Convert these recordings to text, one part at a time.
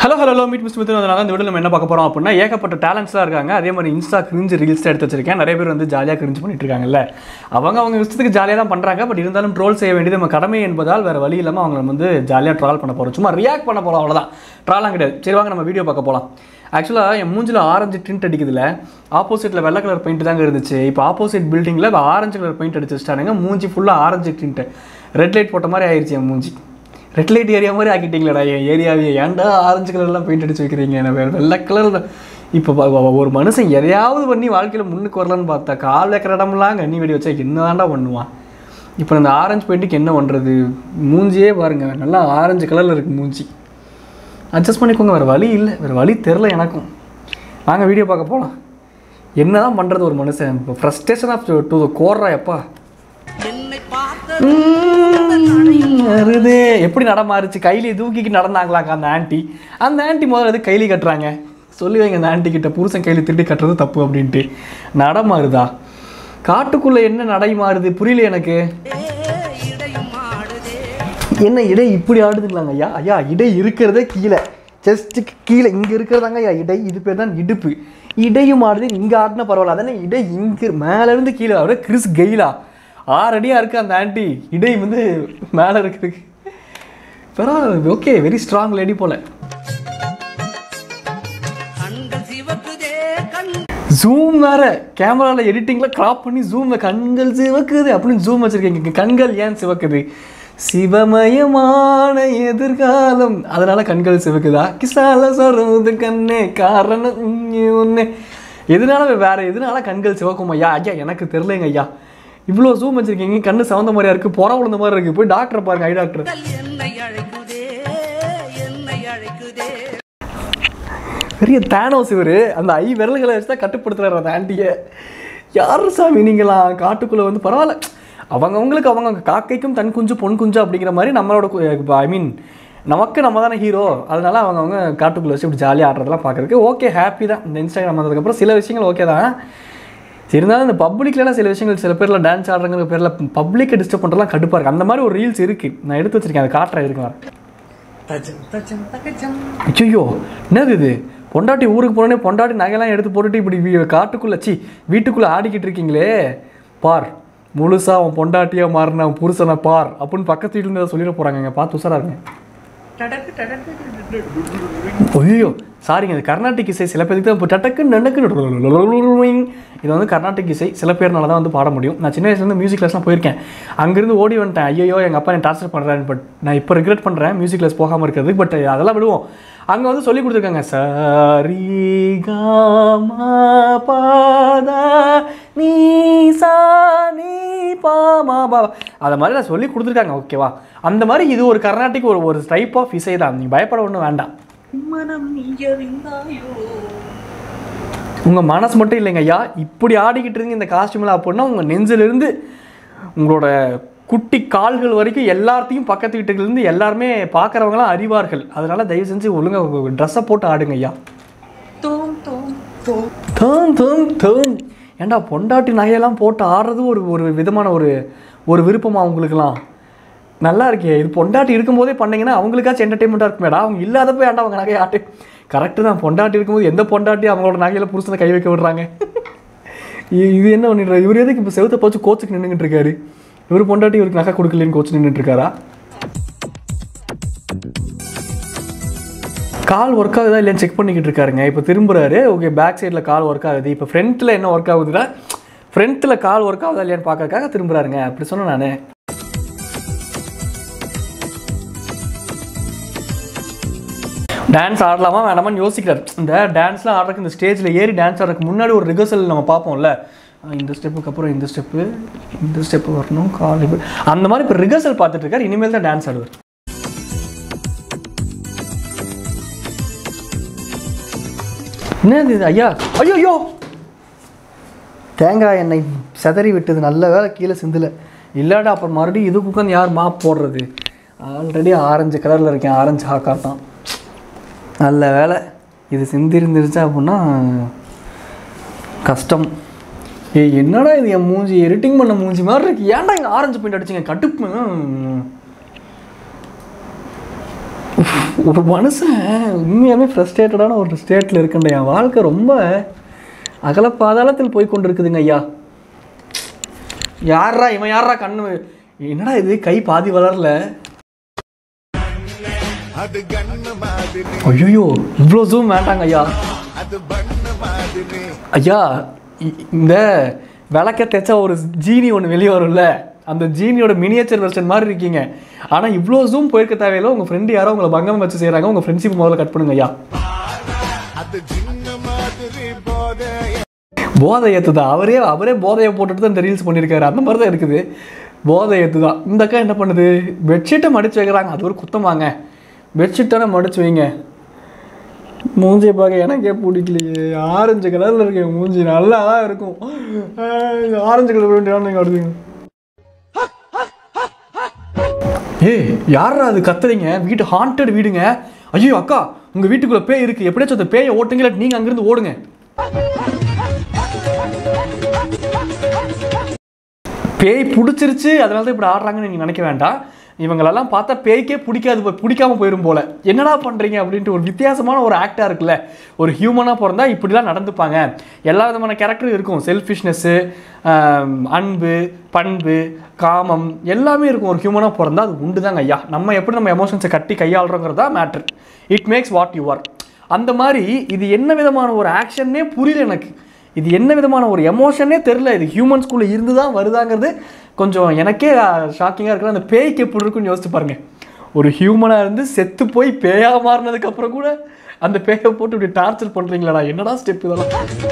hello hello hello meet miss Mithu அதனால இந்த video நம்ம என்ன பார்க்க போகிறோம் அப்படின்னா ஏகப்பட்ட டேலண்ட்ஸ்லாம் இருக்காங்க அதே மாதிரி இன்ஸ்டா கிரிஞ்சு ரீல்ஸ் எடுத்து வச்சிருக்கேன் நிறைய பேர் வந்து ஜாலியாக கிரிஞ்சு பண்ணிட்டு இருக்காங்கல்ல அவங்க அவங்க இஷ்டத்துக்கு ஜாலியாக தான் பண்ணுறாங்க பட் இருந்தாலும் ட்ரோல் செய்ய வேண்டியது நம்ம கடமை என்பதால் வேறு வழி இல்லாமல் அவங்க வந்து ஜாலியாக ட்ரால் பண்ண போகிறோம் சும்மா ரியாக்ட் பண்ண போகிறோம் அவ்வளோதான் ட்ராலாம் கிடையாது சரி வாங்க நம்ம வீடியோ பார்க்க போகலாம் ஆக்சுவலாக என் மூஞ்சில் ஆரஞ்சு டிண்ட் அடிக்குதுல ஆப்போசிட்டில் வெள்ளை கலர் பெயிண்ட் தாங்க இருந்துச்சு இப்போ ஆப்போசிட் பில்டிங்கில் இப்போ ஆரஞ்சு கலர் பெயிண்ட் அடிச்சு வச்சிட்டானுங்க மூஞ்சி ஃபுல்லாக ஆரஞ்சு டிண்ட்டு ரெட் லைட் போட்ட மாதிரி ஆயிடுச்சு என் மூஞ்சி ரெட் லைட் ஏரியா மாதிரி ஆக்கிட்டீங்களடா என் ஏரியாவே ஏன்டா ஆரஞ்சு கலர்லாம் பெயிண்ட் அடிச்சு வைக்கிறீங்க என்ன வேறு வெள்ளை கலரில் இப்போ ப- ப- ஒரு மனுஷன் எதையாவது பண்ணி வாழ்க்கையில் முன்னுக்கு வரலான்னு பார்த்தா கால் வைக்கிற இடம்லாம் கண்ணி வெடி வச்சா என்னதான்டா பண்ணுவான் இப்போ இந்த ஆரஞ்சு பெயிண்ட்டுக்கு என்ன பண்ணுறது மூஞ்சியே பாருங்க நல்லா ஆரஞ்சு கலரில் இருக்குது மூஞ்சி அட்ஜஸ்ட் பண்ணிக்கோங்க வேறு வழி இல்லை வேறு வழி தெரில எனக்கும் வாங்க வீடியோ பார்க்க போகலாம் என்ன தான் பண்ணுறது ஒரு மனுஷன் இப்போ ஃப்ரஸ்ட்ரேஷன் ஆஃப் டு த கோர்றா எப்பா என்னை பார்த்த வருதே எப்படி நடமாறுச்சு கைலி தூக்கிட்டு நடந்தாங்களாங்க அந்த ஆண்டி அந்த ஆண்டி முதல்ல எது கைலி கட்டுறாங்க சொல்லி வைங்க அந்த ஆண்டி கிட்ட புருஷன் கைலி திருடி கட்டுறது தப்பு அப்படின்ட்டு நடமாறுதா காட்டுக்குள்ள என்ன நடை மாறுது புரியல எனக்கு இடையும் ஆடுதே என்ன இடை இப்படி ஆடுதுங்களாங்க ஐயா ஐயா இடை இருக்கிறதே கீழே ஜஸ்ட்டுக்கு கீழே இங்கே இருக்கிறதாங்க ஐயா இடை இது பேர் தான் இடுப்பு இடையும் ஆடுது இங்கே ஆடினா பரவாயில்ல அதானே இடை இங்கே மேலேருந்து கீழே அப்படியே கிறிஸ் கெயிலா ஆறு அடியாக இருக்குது அந்த ஆண்டி இடை வந்து மேலே இருக்குது பரவாயில்ல ஓகே வெரி ஸ்ட்ராங் லேடி போல கண்கள் சிவக்குதே கண் ஜூம் வேற கேமராவில் எடிட்டிங்கில் கிராப் பண்ணி ஜூமில் கண்கள் சிவக்குது அப்படின்னு ஜூம் வச்சுருக்கீங்க கண்கள் ஏன் சிவக்குது சிவமயமான எதிர்காலம் அதனால கண்கள் சிவக்குதா கிசால சொருது கண்ணே காரணம் இங்கே ஒன்று எதனால வேற எதனால கண்கள் சிவக்கும் ஐயா ஐயா எனக்கு தெரிலங்க ஐயா இவ்வளோ ஜூம் வச்சிருக்கீங்க கண்ணு சவந்த மாதிரியா இருக்கு புற விழுந்த மாதிரி இருக்கு போய் டாக்டரை பாருங்க ஐ டாக்டர் கல் என்னை அழைக்குதே என்னை அழைக்குதே பெரிய தேனோஸ் இவர் அந்த ஐ விரல்களை வச்சு தான் கட்டுப்படுத்துறாரு அந்த ஆண்டியை யார் சாமி நீங்களாம் காட்டுக்குள்ளே வந்து பரவாயில்ல அவங்கவுங்களுக்கு அவங்க காக்கைக்கும் தன் குஞ்சு பொன் குஞ்சு அப்படிங்கிற மாதிரி நம்மளோட ஐ மீன் நமக்கு நம்ம தானே ஹீரோ அதனால அவங்கவுங்க காட்டுக்குள்ளே வச்சு இப்படி ஜாலியாக ஆடுறதெல்லாம் பார்க்குறதுக்கு ஓகே ஹாப்பி தான் இந்த இன்ஸ்டாகிராம் வந்ததுக்கப்புறம் சில விஷயங்கள் ஓகே தான் சரி, இருந்தாலும் இந்த பப்ளிக்லாம் சில விஷயங்கள் சில பேரில் டான்ஸ் ஆடுறங்கிற பேரில் பப்ளிக்கை டிஸ்டர்ப் பண்ணுறதுலாம் கடுப்பாக இருக்குது அந்த மாதிரி ஒரு ரீல்ஸ் இருக்குது நான் எடுத்து வச்சிருக்கேன் அதை காட்டுறேன் இருக்கு வரேன் ஐயோ என்னது இது பொண்டாட்டி ஊருக்கு போனோடனே பொண்டாட்டி நகையெல்லாம் எடுத்து போட்டுட்டு இப்படி வீ- காட்டுக்குள்ள சி வீட்டுக்குள்ளே ஆடிக்கிட்டு இருக்கீங்களே பார் முழுசா அவன் பொண்டாட்டியாக மாறின அவன் புருஷனை பார் அப்படின்னு பக்கத்து வீட்டுல இருந்து சொல்லிட போகிறாங்க பார்த்து உசாரா இருங்க ஐயோ சாரிங்க இது கர்நாடிக் இசை சில பேருக்கு தான் இப்போ டட்டக்கு நன்னக்கு இது வந்து கர்நாடிக் இசை சில பேர்னால தான் வந்து பாட முடியும் நான் சின்ன வயசுலேருந்து மியூசிக் கிளாஸ்லாம் போயிருக்கேன் அங்கேருந்து ஓடி வந்துட்டேன் ஐயோ எங்கள் அப்பா என்ன டார்ச்சர் பண்ணுறாரு பட் நான் இப்போ ரிக்ரெட் பண்ணுறேன் மியூசிக் கிளாஸ் போகாமல் இருக்கிறது பட் அதெல்லாம் விடுவோம் அங்கே வந்து சொல்லி கொடுத்துருக்காங்க சரி காமா பாதா நீ சா நீ பா மா பா அதை மாதிரி நான் சொல்லி கொடுத்துருக்காங்க ஓகேவா அந்த மாதிரி இது ஒரு கர்நாடிக் ஒரு ஒரு டைப் ஆஃப் இசை தான் நீங்கள் பயப்பட ஒன்றும் வேண்டாம் மனம் நீ அறிந்தாயோ உங்கள் மனசு மட்டும் இல்லைங்க ஐயா இப்படி ஆடிக்கிட்டு இருந்தீங்க இந்த காஸ்டியூமில் அப்படின்னா உங்கள் நெஞ்சிலிருந்து உங்களோட குட்டி கால்கள் வரைக்கும் எல்லாத்தையும் பக்கத்து வீட்டுலேருந்து எல்லாருமே பார்க்குறவங்களாம் அறிவார்கள் அதனால தயவு செஞ்சு ஒழுங்காக ட்ரெஸ்ஸை போட்டு ஆடுங்க ஐயா தோம் தோம் தோம் தேன் தேன் தேன் ஏன்டா பொண்டாட்டி நகையெல்லாம் போட்டு ஆடுறது ஒரு ஒரு விதமான ஒரு ஒரு விருப்பமா அவங்களுக்குலாம் நல்லா இருக்கே இது பொண்டாட்டி இருக்கும்போதே பண்ணீங்கன்னா அவங்களுக்காச்சும் என்டர்டைன்மெண்ட்டாக இருக்குமேடா அவங்க இல்லாதப்ப ஏன்டா அவங்க நகையை ஆட்டு கரெக்டு தான் பொண்டாட்டி இருக்கும்போது எந்த பொண்டாட்டி அவங்களோட நகையில புருஷனை கை வைக்க விடுறாங்க இ- இது என்ன பண்ணிடுறாரு இவர் எதுக்கு இப்போ செவுத்த போச்சு கோச்சுக்கு நின்றுட்டு இருக்காரு இவர் பொண்டாட்டி இவருக்கு நகை கொடுக்கலன்னு கோச்சு நின்றுட்டு இருக்காரா கால் ஒர்க் ஆகுதா இல்லைன்னு செக் பண்ணிக்கிட்டு இருக்காருங்க இப்போ திரும்புறாரு ஓகே பேக் சைடில் கால் ஒர்க் ஆகுது இப்போ ஃப்ரண்ட்டில் என்ன ஒர்க் ஆகுதுன்னா ஃப்ரண்ட்டில் கால் ஒர்க் ஆகுதா இல்லையான்னு பார்க்கறதுக்காக திரும்புறாருங்க அப்படி சொன்னேன் நான் டான்ஸ் ஆடலாமா வேணாமான்னு யோசிக்கிறார் இந்த டான்ஸ்லாம் ஆடுறதுக்கு இந்த ஸ்டேஜில் ஏறி டான்ஸ் ஆடுறதுக்கு முன்னாடி ஒரு ரிஹர்சல் நம்ம பார்ப்போம்ல அஹ் இந்த ஸ்டெப்புக்கு அப்புறம் இந்த ஸ்டெப்பு இந்த ஸ்டெப்பு வரணும் கால் இப்படி அந்த மாதிரி இப்போ ரிஹர்சல் பார்த்துட்டு இருக்காரு இனிமேல் தான் டான்ஸ் ஆடுவார் என்னது இது ஐயா ஐயோ ஐயோ தேங்காய் எண்ணெய் செதறி விட்டது நல்ல வேலை கீழே சிந்தல இல்லாடா அப்புறம் மறுபடியும் இதுக்கு உட்காந்து யார் மாப் போடுறது ஆல்ரெடி ஆரஞ்சு கலரில் இருக்கேன் ஆரஞ்சு ஹாக்கா தான் நல்ல வேலை இது சிந்திருந்துருச்சு அப்படின்னா கஷ்டம் ஏய் என்னடா இது என் மூஞ்சி எடிட்டிங் பண்ண மூஞ்சி மாதிரி இருக்கு ஏன்டா இங்கே ஆரஞ்சு பெயிண்ட் அடிச்சிங்க கடுப்பு ஒரு மனுஷன் உண்மையாலுமே ஃப்ரஸ்ட்ரேட்டடான ஒரு ஸ்டேட்டில் இருக்குண்ட என் வாழ்க்கை ரொம்ப அகல பாதாளத்தில் போய் கொண்டிருக்குதுங்க ஐயா யாரா இவன் யாரா கண்ணு என்னடா இது கை பாதி வளரல அது கண்ணு மாதிரி ஐயோ இவ்வளோ ஜூம் வேண்டாங்க ஐயா அது பண்ணு மாதிரி ஐயா இ- இந்த விளக்க தேய்ச்சா ஒரு ஜீனி ஒன்று வெளியே வரும்ல அந்த ஜீனியோட மினியேச்சர் வெர்ஷன் மாதிரி இருக்கீங்க ஆனால் இவ்வளோ ஜூம் போயிருக்க தேவையில்ல உங்கள் ஃப்ரெண்டு யாரோ உங்களை பங்கம் வச்சு செய்கிறாங்க உங்கள் ஃப்ரெண்ட்ஷிப் முதல்ல கட் பண்ணுங்க ஐயா அது சின்ன மாதிரி போதே போதை ஏற்றுதான் அவரே அவரே போதையை போட்டுட்டு தான் இந்த ரீல்ஸ் பண்ணியிருக்காரு அந்த மாதிரி தான் இருக்குது போதை ஏற்று தான் இந்த அக்கா என்ன பண்ணுது பெட்ஷீட்டை மடிச்சு வைக்கிறாங்க அது ஒரு குத்தமாங்க பெட்ஷீட் தானே மடிச்சு வைங்க மூஞ்சியை பார்க்க எனக்கே பிடிக்கலையே ஆரஞ்சு கலரில் இருக்க மூஞ்சி நல்லா தான் இருக்கும் ஆஹ் ஆரஞ்சு கலர் வேண்டிய நீங்கள் வருதுங்க ஏய் யாரா அது கத்துறீங்க வீட்டு ஹாண்டட் வீடுங்க ஐயோ அக்கா உங்க வீட்டுக்குள்ள பேய் இருக்கு எப்படியாச்சும் அந்த பேயை ஓட்டுங்க இல்லாட்டி நீங்க அங்கிருந்து ஓடுங்க பேய் பிடிச்சிருச்சு அதனால தான் இப்படி ஆடுறாங்கன்னு நீங்கள் நினைக்க வேண்டாம் இவங்களெல்லாம் பார்த்தா பேய்க்கே பிடிக்காது போய் பிடிக்காம போயிடும் போல என்னடா பண்ணுறீங்க அப்படின்ட்டு ஒரு வித்தியாசமான ஒரு ஆக்டாக இருக்குல்ல ஒரு ஹியூமனாக பிறந்தா இப்படிலாம் நடந்துப்பாங்க எல்லா விதமான கேரக்டரும் இருக்கும் செல்ஃபிஷ்னஸ்ஸு அன்பு பண்பு காமம் எல்லாமே இருக்கும் ஒரு ஹியூமனாக பிறந்தா அது உண்டு தாங்க ஐயா நம்ம எப்படி நம்ம எமோஷன்ஸை கட்டி கையாளுறோங்கிறதா matter it makes what you are அந்த மாதிரி இது என்ன விதமான ஒரு ஆக்ஷன்னே புரியல எனக்கு இது என்ன விதமான ஒரு எமோஷனே தெரில இது ஹியூமன் ஸ்கூலில் இருந்து தான் வருதாங்கிறது கொஞ்சம் எனக்கே ஷாக்கிங்காக இருக்குது அந்த பேய்க்கு எப்படி இருக்குன்னு யோசிச்சு பாருங்க ஒரு ஹியூமனாக இருந்து செத்து போய் பேயாக மாறினதுக்கு அப்புறம் கூட அந்த பேயை போட்டு இப்படி டார்ச்சர் பண்ணுறீங்களாடா என்னடா ஸ்டெப் இதெல்லாம்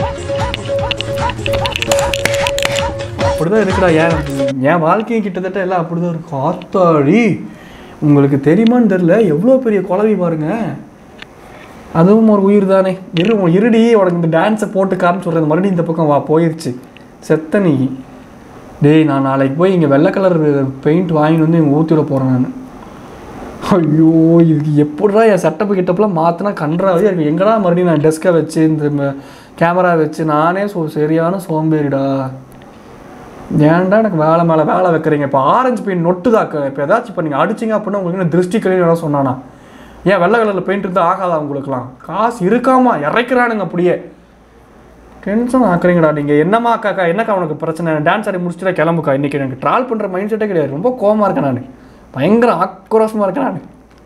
அப்படிதான் இருக்குடா ஏன் என் வாழ்க்கையும் கிட்டத்தட்ட எல்லாம் அப்படிதான் இருக்கும் ஆத்தாடி உங்களுக்கு தெரியுமான்னு தெரில எவ்வளோ பெரிய குழவி பாருங்க அதுவும் ஒரு உயிர் தானே இரு உன் இருடி உனக்கு இந்த டான்ஸை போட்டு காமிச்சு சொல்கிறேன் மறுபடியும் இந்த பக்கம் வா போயிடுச்சு செத்த நீ டேய் நான் நாளைக்கு போய் இங்கே வெள்ளை கலர் பெயிண்ட் வாங்கிட்டு வந்து இங்கே ஊற்றி விட போகிறேன் நான் ஐயோ இதுக்கு எப்படிடா என் செட்டப்பு கிட்டப்பெல்லாம் மாற்றினா கன்றாவே இருக்கு எங்கடா மறுபடியும் நான் டெஸ்க்கை வச்சு இந்த கேமரா வச்சு நானே சோ சரியான சோம்பேறிடா ஏன்டா எனக்கு வேலை மேலே வேலை வைக்கிறீங்க இப்போ ஆரஞ்சு பெயிண்ட் நொட்டுதாக்க இப்போ ஏதாச்சும் இப்போ நீங்கள் அடிச்சிங்க அப்படின்னா உங்களுக்கு என்ன திருஷ்டி கழிவு ஏதாவது சொன்னானா ஏன் வெள்ளை கலரில் பெயிண்ட் இருந்தால் ஆகாதா உங்களுக்குலாம் காசு இருக்காமா இறைக்கிறானுங்க அப்படியே டென்ஷன் ஆக்குறீங்கடா நீங்கள் என்னம்மா அக்காக்கா என்னக்கா உனக்கு பிரச்சனை டான்ஸ் ஆடி முடிச்சுட்டு கிளம்புக்கா இன்றைக்கி எனக்கு ட்ரால் பண்ணுற மைண்ட் செட்டே கிடையாது ரொம்ப கோவமா இருக்கேன் நான் பயங்கர ஆக்ரோஷமாக இருக்கேன் நான்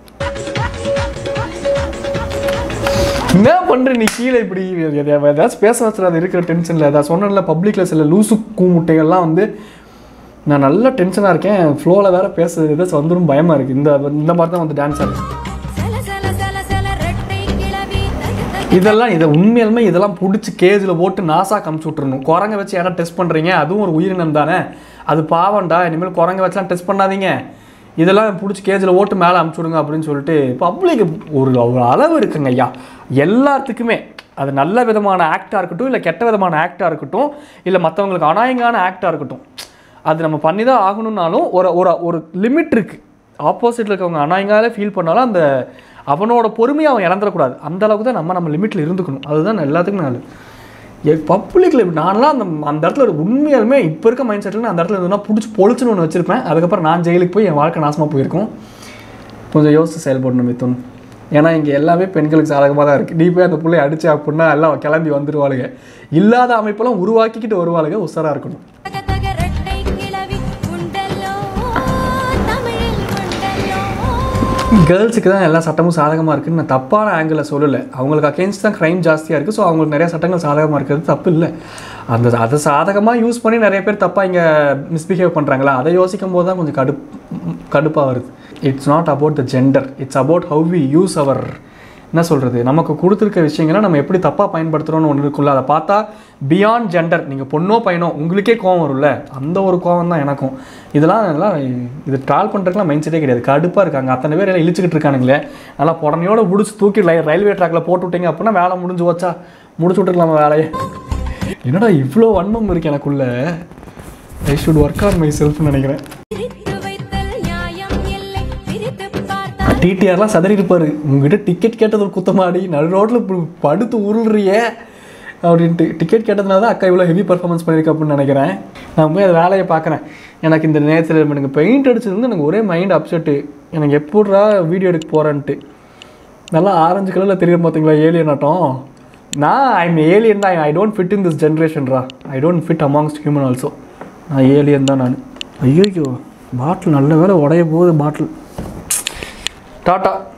என்ன பண்ணுற நீ கீழே இப்படி எத- எத- ஏதாச்சும் பேச வச்சுடாது இருக்கிற டென்ஷனில் ஏதாவது சொன்னல பப்ளிக்கில் சில லூசு கூமுட்டைகள்லாம் வந்து நான் நல்ல டென்ஷனாக இருக்கேன் ஃப்ளோவில் வேற பேசுறது ஏதாச்சும் வந்துடும் பயமாக இருக்குது இந்த இந்த மாதிரி தான் வந்து டான்ஸ் ஆடுது சல சல சல சல ரெட்டை கிளவி தக தக இதெல்லாம் இதை உண்மையாலுமே இதெல்லாம் பிடிச்சி கேஜில் போட்டு நாசா கமிச்சு விட்றணும் குரங்க வச்சு யாரா டெஸ்ட் பண்ணுறீங்க அதுவும் ஒரு உயிரினம் தானே அது பாவம்டா இனிமேல் குரங்க வச்சுலாம் டெஸ்ட் பண்ணாதீங்க இதெல்லாம் பிடிச்சி கேஜில் ஓட்டு மேலே அமுச்சு விடுங்க அப்படின்னு சொல்லிட்டு பப்ளிக் ஒரு ஒரு அளவு இருக்குங்க ஐயா எல்லாத்துக்குமே அது நல்ல விதமான ஆக்டாக இருக்கட்டும் இல்லை கெட்ட விதமான ஆக்டாக இருக்கட்டும் இல்லை மற்றவங்களுக்கு அநாயங்கான ஆக்டாக இருக்கட்டும் அது நம்ம பண்ணி தான் ஆகணும்னாலும் ஒரு ஒரு ஒரு லிமிட் இருக்குது ஆப்போசிட்டில் இருக்கவங்க அநாயங்காலே ஃபீல் பண்ணாலும் அந்த அவனோட பொறுமையை அவன் இழந்துடக்கூடாது அந்த அளவுக்கு தான் நம்ம நம்ம லிமிட்டில் இருந்துக்கணும் அதுதான் எல்லாத்துக்கும் நல்லது பப்ளிக்கில் நான்லாம் அந்த அந்த இடத்துல ஒரு உண்மையாலுமே இப்போ இருக்க மைண்ட் செட்டில் அந்த இடத்துல இருந்ததுன்னா பிடிச்சி பொழிச்சுன்னு ஒன்று வச்சிருப்பேன் அதுக்கப்புறம் நான் ஜெயிலுக்கு போய் என் வாழ்க்கை நாசமாக போயிருக்கும் கொஞ்சம் யோசிச்சு செயல்படணும் மித்துன் ஏன்னா இங்கே எல்லாமே பெண்களுக்கு சாதகமாக தான் இருக்குது நீ போய் அந்த பிள்ளைய அடிச்ச அப்படின்னா எல்லாம் கிளம்பி வந்துருவாளுங்க இல்லாத அமைப்பெல்லாம் உருவாக்கிக்கிட்டு வருவாளுங்க உஷாராக இருக்கணும் தக தக ரெட்டை கிளவி உண்டல்லோ தமிழில் உண்டல்லோ கேர்ள்ஸுக்கு தான் எல்லா சட்டமும் சாதகமாக இருக்குன்னு நான் தப்பான ஆங்கிளில் சொல்லலை அவங்களுக்கு அகேன்ஸ்ட் தான் க்ரைம் ஜாஸ்தியாக இருக்குது ஸோ அவங்களுக்கு நிறைய சட்டங்கள் சாதகமாக இருக்கிறது தப்பு இல்லை அந்த அதை சாதகமாக யூஸ் பண்ணி நிறைய பேர் தப்பாக இங்கே மிஸ்பிஹேவ் பண்ணுறாங்களா அதை யோசிக்கும் போது தான் கொஞ்சம் கடுப் கடுப்பாக வருது it's not about the gender it's about how we use our என்ன சொல்கிறது நமக்கு கொடுத்துருக்க விஷயங்களை நம்ம எப்படி தப்பாக பயன்படுத்துகிறோம்னு ஒன்று இருக்குல்ல அதை பார்த்தா பியாண்ட் ஜெண்டர் நீங்கள் பொண்ணோ பையனோ உங்களுக்கே கோவம் வரும்ல அந்த ஒரு கோவம் தான் எனக்கும் இதெல்லாம் இதெல்லாம் இது ட்ரால் பண்ணுறதுக்குலாம் மைண்ட் செட்டே கிடையாது கடுப்பாக இருக்காங்க அத்தனை பேர் எல்லாம் இழிச்சுக்கிட்டு இருக்கானுங்களே நல்லா உடனேயோட முடிச்சு தூக்கி லை- ரயில்வே ட்ராக்ல போட்டு விட்டீங்க அப்படின்னா வேலை முடிஞ்சு வச்சா முடிச்சு விட்டுருக்கலாமா வேலையை என்னடா இவ்வளோ வன்மம் இருக்கு எனக்குள்ள I should work on my செல்ஃப்னு நினைக்கிறேன் பிரித்து வைத்தல் நியாயம் இல்லை பிரித்து பார்த்தால் டிடிஆர்லாம் சதறி இருப்பார் உங்ககிட்ட டிக்கெட் கேட்டது ஒரு குத்தமாடி நடு ரோட்டில் படுத்து உருள்றியே அப்படின்ட்டு டிக்கெட் கேட்டதுனால தான் அக்கா இவ்வளோ ஹெவி பர்ஃபார்மன்ஸ் பண்ணியிருக்க அப்படின்னு நினைக்கிறேன் நான் போய் அந்த வேலையை பார்க்குறேன் எனக்கு இந்த நேரத்தில் எனக்கு பெயிண்ட் அடிச்சது வந்து எனக்கு ஒரே மைண்ட் அப்செட்டு எனக்கு எப்படிடா வீடியோ எடுக்க போகிறேன்ட்டு நல்லா ஆரஞ்சு கலரில் தெரியும் பார்த்தீங்களா ஏலியன் ஆட்டம் நான் ஐம் ஏலியன் தான் I don't fit in this ஜென்ரேஷன்ரா I don't fit amongst human also நான் ஏலியன் தான் நான் ஐயோ பாட்டில் நல்ல வேலை உடைய போகுது பாட்டில் டாட்டா